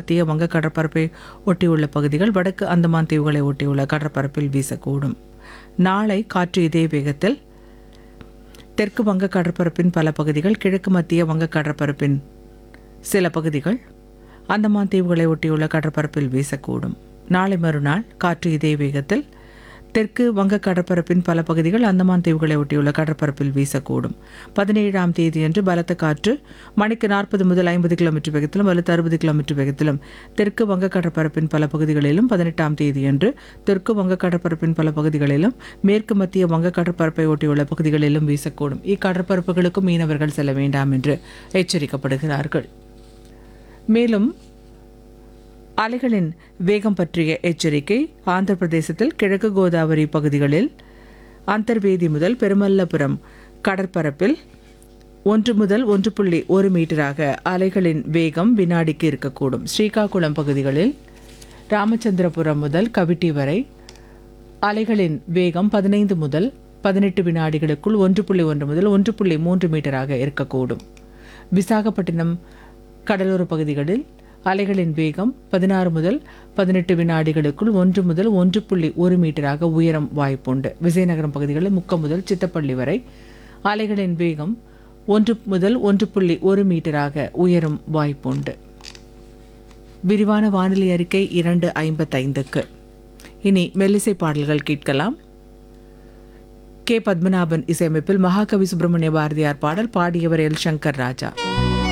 மத்திய வங்க கடற்பரப்பை ஒட்டியுள்ள பகுதிகள் வடக்கு அந்தமான் தீவுகளை ஒட்டியுள்ள கடற்பரப்பில் வீசக்கூடும் நாளை காற்று இதே வேகத்தில் தெற்கு வங்க கடற்பரப்பின் பல பகுதிகள் கிழக்கு மத்திய வங்க கடற்பரப்பின் சில பகுதிகள் அந்தமான் தீவுகளை ஒட்டியுள்ள கடற்பரப்பில் வீசக்கூடும் நாளை மறுநாள் காற்று இதே வேகத்தில் தெற்கு வங்க கடற்பரப்பின் பல பகுதிகள் அந்தமான் தீவுகளை ஒட்டியுள்ள கடற்பரப்பில் வீசக்கூடும் பதினேழாம் தேதியன்று பலத்த காற்று மணிக்கு நாற்பது முதல் ஐம்பது கிலோமீட்டர் வேகத்திலும் வலுத்து அறுபது கிலோமீட்டர் வேகத்திலும் தெற்கு வங்க கடற்பரப்பின் பல பகுதிகளிலும் பதினெட்டாம் தேதியன்று தெற்கு வங்க கடற்பரப்பின் பல பகுதிகளிலும் மேற்கு மத்திய வங்க கடற்பரப்பை ஒட்டியுள்ள பகுதிகளிலும் வீசக்கூடும் இக்கடற்பரப்புகளுக்கும் மீனவர்கள் செல்ல வேண்டாம் என்று எச்சரிக்கப்படுகிறார்கள் மேலும் அலைகளின் வேகம் பற்றிய எச்சரிக்கை ஆந்திர பிரதேசத்தில் கிழக்கு கோதாவரி பகுதிகளில் அந்தர்வேதி முதல் பெருமல்லபுரம் கடற்பரப்பில் ஒன்று முதல் ஒன்று புள்ளி ஒரு மீட்டராக அலைகளின் வேகம் வினாடிக்கு இருக்கக்கூடும் ஸ்ரீகாகுளம் பகுதிகளில் ராமச்சந்திரபுரம் முதல் கவிட்டி வரை அலைகளின் வேகம் பதினைந்து முதல் பதினெட்டு வினாடிகளுக்குள் ஒன்று புள்ளி ஒன்று முதல் ஒன்று புள்ளி மூன்று மீட்டராக இருக்கக்கூடும் விசாகப்பட்டினம் கடலோர பகுதிகளில் அலைகளின் வேகம் பதினாறு முதல் பதினெட்டு வினாடிகளுக்குள் ஒன்று முதல் ஒன்று புள்ளி ஒரு மீட்டராக உயரம் வாய்ப்புண்டு விஜயநகரம் பகுதிகளில் முக்கம் முதல் சித்தப்பள்ளி வரை அலைகளின் வேகம் ஒன்று முதல் ஒன்று புள்ளி ஒரு மீட்டராக உயரும் வாய்ப்புண்டு விரிவான வானிலை அறிக்கை இரண்டு ஐம்பத்தைந்துக்கு இனி மெல்லிசை பாடல்கள் கேட்கலாம் கே பத்மநாபன் இசையமைப்பில் மகாகவி சுப்பிரமணிய பாரதியார் பாடல் பாடியவர் எல் சங்கர் ராஜா